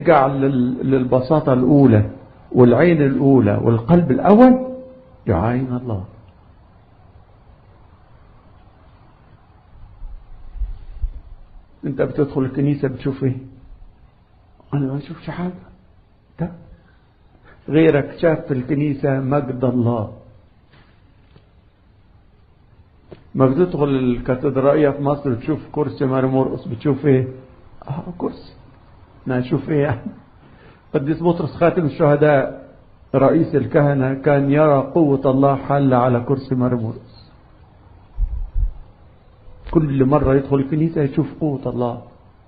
يرجع لل- للبساطة الأولى والعين الأولى والقلب الأول يعاين الله انت بتدخل الكنيسة بتشوف ايه انا ما بشوفش حاجة ده غيرك شاف في الكنيسة مجد الله ما بتدخل الكاتدرائية في مصر بتشوف كرسي ماري مرقص بتشوف ايه اه كرسي انا اشوف ايه يعني قديس بطرس خاتم الشهداء رئيس الكهنة كان يرى قوة الله حل على كرسي ماري مرقص كل مرة يدخل الكنيسة يشوف قوة الله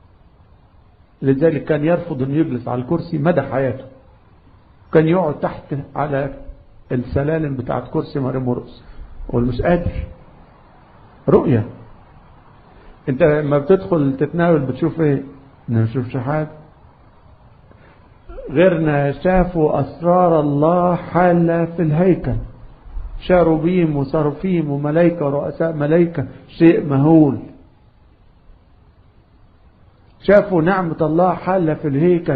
لذلك كان يرفض انه يجلس على الكرسي مدى حياته كان يقعد تحت على السلالم بتاعت كرسي ماري مرقص والمش قادر رؤية انت لما بتدخل تتناول بتشوف ايه ما بتشوفش حاجة غيرنا شافوا اسرار الله حالة في الهيكل شاروبيم وصرفيم وملائكة ورؤساء ملائكة شيء مهول شافوا نعمة الله حالة في الهيكل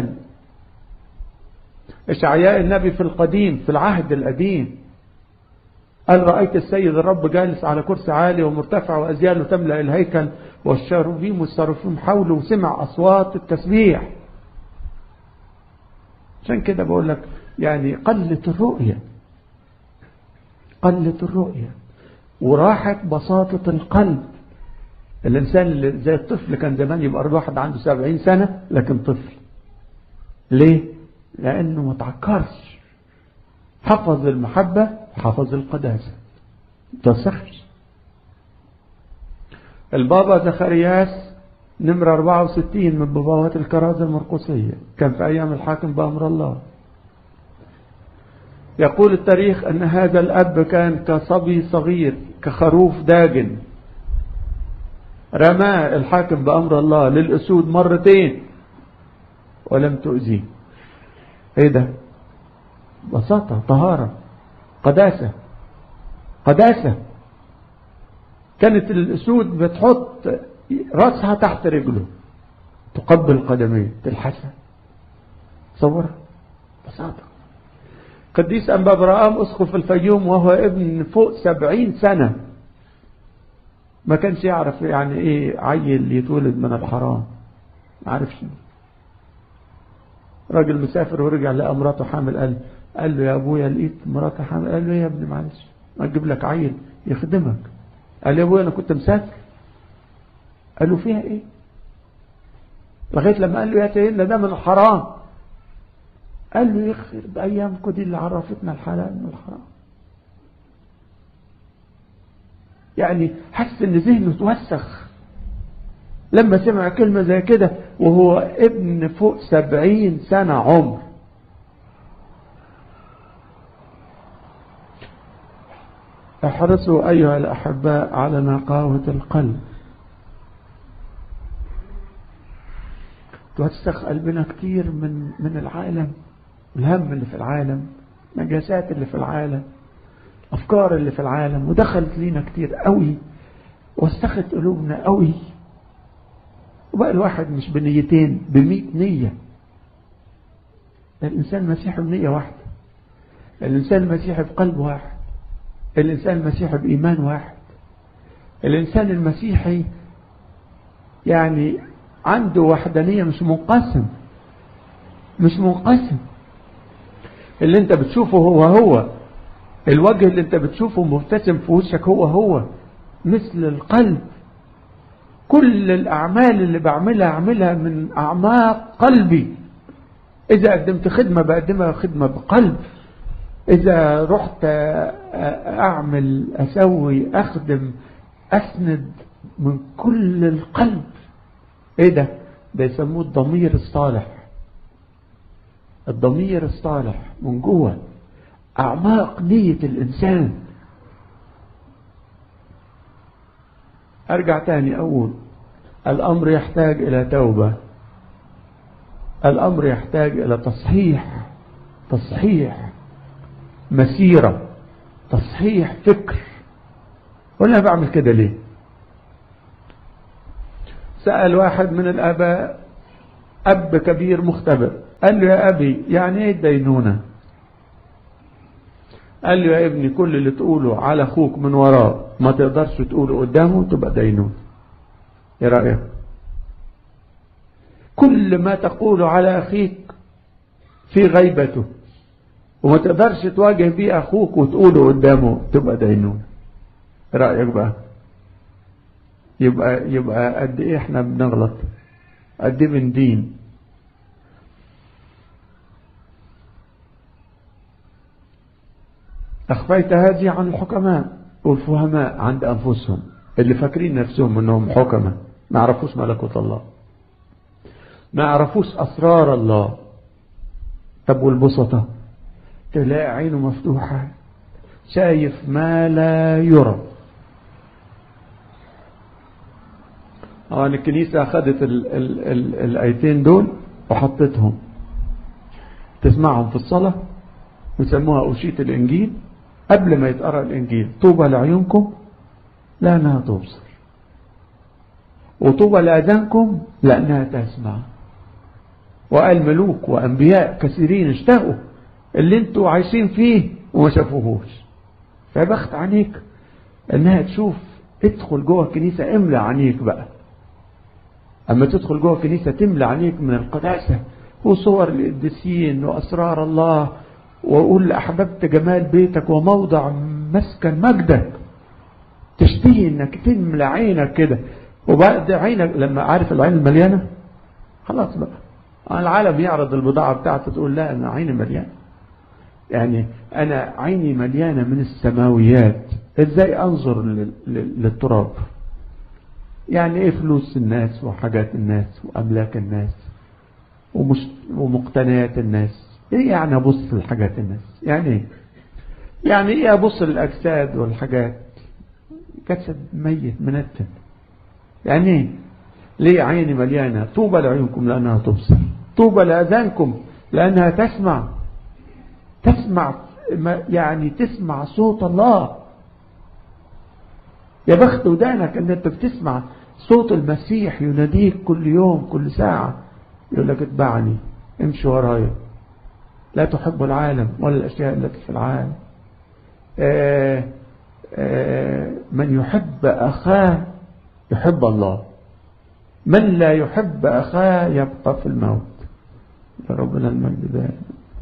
إشعياء النبي في القديم في العهد القديم قال رأيت السيد الرب جالس على كرسي عالي ومرتفع وأزياله تملأ الهيكل والشاروبيم والصرفيم حوله وسمع أصوات التسبيح عشان كده بقول لك يعني قلت الرؤية قلت الرؤية وراحت بساطة القلب الإنسان اللي زي الطفل كان زمان يبقى الواحد عنده سبعين سنة لكن طفل ليه؟ لأنه ما تعكرش حفظ المحبة حفظ القداسة تصخش البابا زخرياس نمرة 64 من باباوات الكرازة المرقسية كان في أيام الحاكم بأمر الله يقول التاريخ أن هذا الأب كان كصبي صغير كخروف داجن رماه الحاكم بأمر الله للأسود مرتين ولم تؤذيه ايه ده بساطة طهارة قداسة قداسة كانت الأسود بتحط رأسها تحت رجله تقبل قدميه تلحسها تصورها بساطة قديس أنبا برام أسقف الفيوم وهو ابن فوق سبعين سنة ما كانش يعرف يعني ايه عيل يتولد من الحرام ما عارفش راجل مسافر ورجع لقى مراته حامل قال قال له يا ابويا لقيت مراتي حامل قال له يا ابني معلش ما اجيب لك عيل يخدمك قال يا ابويا انا كنت مسافر قال له فيها ايه لغايه لما قال له يا سيدنا ده من الحرام قال له يخرب ايامكم دي اللي عرفتنا الحلال من الحرام يعني حس ان ذهنه توسخ لما سمع كلمة زي كده وهو ابن فوق سبعين سنة عمر احرصوا أيها الأحباء على نقاوة القلب توسخ قلبنا كتير من من العالم الهم اللي في العالم نجاسات اللي في العالم أفكار اللي في العالم ودخلت لينا كتير قوي وسخت قلوبنا قوي وبقى الواحد مش بنيتين بمئة نية الإنسان المسيحي بنية واحدة الإنسان المسيحي بقلب واحد الإنسان المسيحي بإيمان واحد الإنسان المسيحي يعني عنده وحدانية مش منقسم مش منقسم اللي انت بتشوفه هو هو الوجه اللي انت بتشوفه مبتسم في وشك هو هو مثل القلب كل الأعمال اللي بعملها أعملها من أعماق قلبي إذا قدمت خدمة بقدمها خدمة بقلب إذا رحت أعمل أسوي أخدم أسند من كل القلب إيه ده ده يسموه الضمير الصالح الضمير الصالح من جوه أعماق نية الإنسان أرجع تاني أقول الأمر يحتاج إلى توبة الأمر يحتاج إلى تصحيح تصحيح مسيرة تصحيح فكر ولا بعمل كده ليه سأل واحد من الآباء أب كبير مختبر قال له يا أبي يعني إيه الدينونة قال له يا ابني كل اللي تقوله على أخوك من وراه ما تقدرش تقوله قدامه تبقى دينون إيه رأيك كل ما تقوله على أخيك في غيبته وما تقدرش تواجه بيه أخوك وتقوله قدامه تبقى دينون إيه رأيك بقى يبقى يبقى قد ايه احنا بنغلط قد ايه بندين اخفيت هذه عن الحكماء والفهماء عند انفسهم اللي فاكرين نفسهم انهم حكماء ما يعرفوش ملكوت الله ما يعرفوش اسرار الله طب والبسطة تلاقي عينه مفتوحة شايف ما لا يرى اه الكنيسة أخذت ال ال ال الآيتين دول وحطتهم تسمعهم في الصلاة ويسموها أوشية الإنجيل قبل ما يتقرأ الإنجيل طوبى لعيونكم لأنها تبصر وطوبى لأذانكم لأنها تسمع وقال ملوك وأنبياء كثيرين اشتهوا اللي انتوا عايشين فيه وما شافوهوش فبخت عينيك انها تشوف ادخل جوه الكنيسة املى عينيك بقى أما تدخل جوه الكنيسة تملى عينيك من القداسة وصور القديسين وأسرار الله وأقول أحببت جمال بيتك وموضع مسكن مجدك تشتهي إنك تملى عينك كده وبعد عينك لما عارف العين المليانة خلاص بقى العالم يعرض البضاعة بتاعته تقول لا أنا عيني مليانة يعني أنا عيني مليانة من السماويات إزاي أنظر للتراب يعني ايه فلوس الناس وحاجات الناس واملاك الناس ومش ومقتنيات الناس ايه يعني ابص لحاجات الناس يعني ايه يعني ايه ابص للاجساد والحاجات جسد ميت منتن يعني ايه ليه عيني مليانة طوبى لعيونكم لأنها تبصر طوبى لأذانكم لأنها تسمع تسمع يعني تسمع صوت الله يا بخت ودانك ان انت بتسمع صوت المسيح يناديك كل يوم كل ساعة يقول لك اتبعني امشي ورايا لا تحب العالم ولا الأشياء التي في العالم آآ آآ من يحب أخاه يحب الله من لا يحب أخاه يبقى في الموت ربنا المجد ده